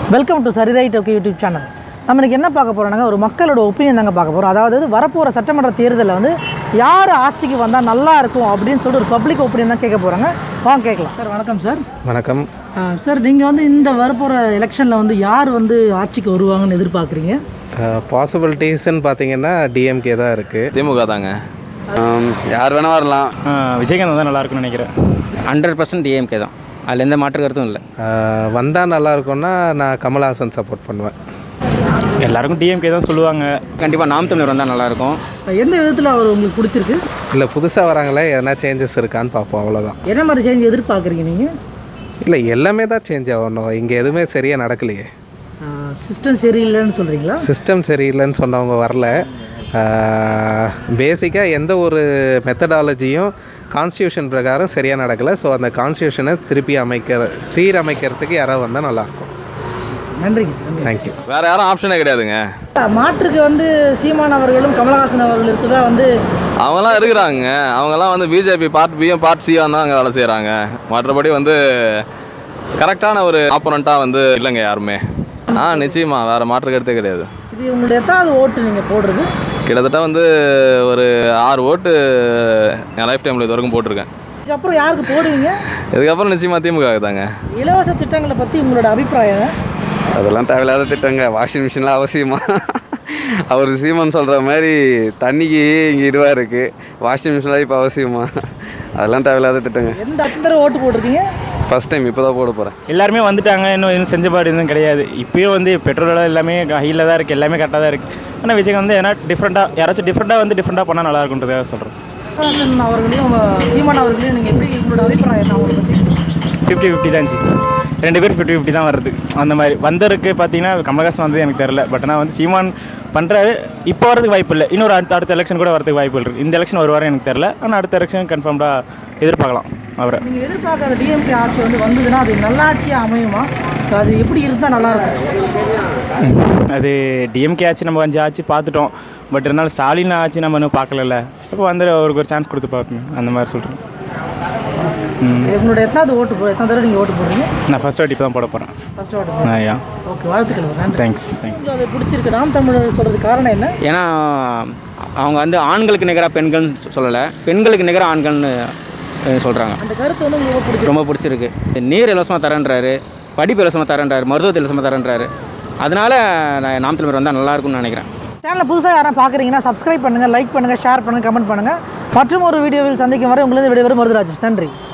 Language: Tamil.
வெல்கம் டு சரி ரைட் ஓகே யூடியூப் சேனல் நம்ம இன்னைக்கு என்ன பார்க்க போகிறோம்னாங்க ஒரு மக்களோட ஒப்பீனியன் தாங்க பார்க்க போகிறோம் அதாவது வரப்போகிற சட்டமன்ற தேர்தலில் வந்து யார் ஆட்சிக்கு வந்தால் நல்லா இருக்கும் அப்படின்னு சொல்லிட்டு ஒரு பப்ளிக் ஒப்பீனியன் தான் கேட்க போகிறாங்க வாங்க கேட்கலாம் சார் வணக்கம் சார் வணக்கம் சார் நீங்கள் வந்து இந்த வரப்போகிற எலெக்ஷனில் வந்து யார் வந்து ஆட்சிக்கு வருவாங்கன்னு எதிர்பார்க்குறீங்க பாசிபிலிட்டிஸ்ன்னு பார்த்தீங்கன்னா டிஎம்கே தான் இருக்குது திமுக தாங்க யார் வேணா வரலாம் விஜயகாந்த் தான் நல்லா இருக்கும்னு நினைக்கிறேன் ஹண்ட்ரட் பர்சன்ட் டிஎம்கே தான் அதில் எந்த மாற்று கருத்தும் இல்லை வந்தால் நல்லா இருக்கும்னா நான் கமல்ஹாசன் சப்போர்ட் பண்ணுவேன் எல்லாருக்கும் டிஎம்கே தான் சொல்லுவாங்க கண்டிப்பாக நாம் தமிழர் வந்தால் நல்லாயிருக்கும் எந்த விதத்தில் அவர் உங்களுக்கு பிடிச்சிருக்கு இல்லை புதுசாக வராங்களே எதனா சேஞ்சஸ் இருக்கான்னு பார்ப்போம் அவ்வளோதான் என்ன மாதிரி சேஞ்ச் எதிர்பார்க்குறீங்க நீங்கள் இல்லை எல்லாமே தான் சேஞ்ச் ஆகணும் இங்கே எதுவுமே சரியாக நடக்கலையே சிஸ்டம் சரியில்லைன்னு சொல்கிறீங்களா சிஸ்டம் சரியில்லைன்னு சொன்னவங்க வரல பேசிக்காக எந்த ஒரு மெத்தடாலஜியும் கான்ஸ்டியூஷன் பிரகாரம் சரியாக நடக்கலை ஸோ அந்த கான்ஸ்டியூஷனை திருப்பி அமைக்கிற சீரமைக்கிறதுக்கு யாராவது வந்தால் நல்லாயிருக்கும் நன்றிங்க சார் நன்றி தேங்க்யூ வேற யாரும் ஆப்ஷனே கிடையாதுங்க மாற்றுக்கு வந்து சீமான் அவர்களும் கமலஹாசன் அவர்கள் இருக்குதா வந்து அவங்களாம் இருக்கிறாங்க அவங்கெல்லாம் வந்து பிஜேபி பார்ட் பிஎம் பார்ட் சியாக தான் அங்கே வேலை செய்கிறாங்க மற்றபடி வந்து கரெக்டான ஒரு ஆப்போனண்ட்டாக வந்து இல்லைங்க யாருமே ஆ நிச்சயமா வேறு மாற்று கருத்தே கிடையாது இது உங்களுடைய எத்தாவது ஓட்டு நீங்கள் போடுறது கிட்டத்தட்ட வந்து ஒரு ஆறு ஓட்டு என் லைஃப் டைமில் இது வரைக்கும் போட்டிருக்கேன் இதுக்கப்புறம் யாருக்கு போடுவீங்க இதுக்கப்புறம் நிச்சயமாக திமுக தாங்க இலவச திட்டங்களை பற்றி உங்களோட அபிப்பிராயம் அதெல்லாம் தேவையில்லாத திட்டங்க வாஷிங் மிஷின்லாம் அவசியமா அவர் சீமன் சொல்கிற மாதிரி தண்ணிக்கு இங்கே இதுவாக இருக்குது வாஷிங் மிஷின்லாம் இப்போ அவசியமா அதெல்லாம் தேவையில்லாத திட்டங்க எந்த அத்தனை ஓட்டு போட்டிருக்கீங்க ஃபஸ்ட் டைம் இப்போ தான் போட போகிறேன் எல்லாருமே வந்துட்டாங்க இன்னும் எதுவும் செஞ்ச பாடு எதுவும் கிடையாது இப்போயும் வந்து பெட்ரோல் விலை எல்லாமே ஹையில் தான் இருக்குது எல்லாமே கரெக்டாக தான் இருக்குது ஆனால் விஜயகாந்த் வந்து ஏன்னா டிஃப்ரெண்ட்டாக யாராச்சும் டிஃப்ரெண்ட்டாக வந்து டிஃப்ரெண்ட்டாக பண்ணால் நல்லா இருக்குன்றதாக சொல்கிறேன் கமலஹாசன் அவர்களையும் உங்க சீமான் அவர்களையும் நீங்கள் எப்படி உங்களோட அபிப்பிராயம் என்ன அவங்களை பற்றி ஃபிஃப்டி ஃபிஃப்டி தான் ஜி ரெண்டு பேர் ஃபிஃப்டி ஃபிஃப்டி தான் வருது அந்த மாதிரி வந்தருக்கு பார்த்தீங்கன்னா கமலஹாசன் வந்து எனக்கு தெரில பட் ஆனால் வந்து சீமான் பண்ணுறாரு இப்போ வரதுக்கு வாய்ப்பு இல்லை இன்னொரு அடுத்த அடுத்த எலெக்ஷன் கூட வரதுக்கு வாய்ப்பு இருக்குது இந்த எலெக்ஷன் ஒரு வாரம் எனக்கு தெரில ஆனால் அடுத்த எலெக்ஷன் கன்ஃபார்ம்டாக எதிர்பார்க்கலாம் அவரை நீங்கள் எதிர்பார்க்காத டிஎம்கே ஆட்சி வந்து வந்ததுன்னா அது நல்லாட்சியாக அமையுமா அது எப்படி இருந்தால் நல்லாயிருக்கும் அது டிஎம்கே ஆச்சு நம்ம கொஞ்சம் ஆச்சு பார்த்துட்டோம் பட் இருந்தாலும் ஸ்டாலின் ஆச்சு நம்ம இன்னும் பார்க்கலல்ல அப்போ வந்து அவருக்கு ஒரு சான்ஸ் கொடுத்து பார்க்கணும் அந்த மாதிரி சொல்கிறேன் உங்களோட எத்தனாவது ஓட்டு போ எத்தனை தடவை நீங்கள் ஓட்டு போடுறீங்க நான் ஃபஸ்ட் வாட்டி இப்போ தான் போட போகிறேன் ஃபர்ஸ்ட் ஓட்டு ஐயா ஓகே வாழ்த்துக்கள் நன்றி தேங்க்ஸ் தேங்க்ஸ் உங்களுக்கு அது பிடிச்சிருக்கு நாம் தமிழர் சொல்கிறதுக்கு காரணம் என்ன ஏன்னா அவங்க வந்து ஆண்களுக்கு நிகராக பெண்கள்னு சொல்லலை பெண்களுக்கு நிகராக ஆண்கள்னு சொல்கிறாங்க அந்த கருத்து வந்து உங்களுக்கு பிடிச்சிருக்கு ரொம்ப பிடிச்சிருக்கு நீர் இலவசமாக தரேன்றாரு படிப்பு இலவசமாக தரேன்றாரு மருத்துவத்தை இலவசமாக தரேன்றாரு அதனால் நான் நாம் தமிழர் வந்தால் நல்லா இருக்கும்னு நினைக்கிறேன் சேனலை புதுசாக யாரும் பார்க்குறீங்கன்னா சப்ஸ்கிரைப் பண்ணுங்கள் லைக் பண்ணுங்கள் ஷேர் பண்ணுங்கள் கமெண்ட் பண்ணுங்கள் மற்றும் ஒரு வீடியோவில் சந்திக்கும் வரை உங்களது விடைபெறும் மருதுராஜ் நன்றி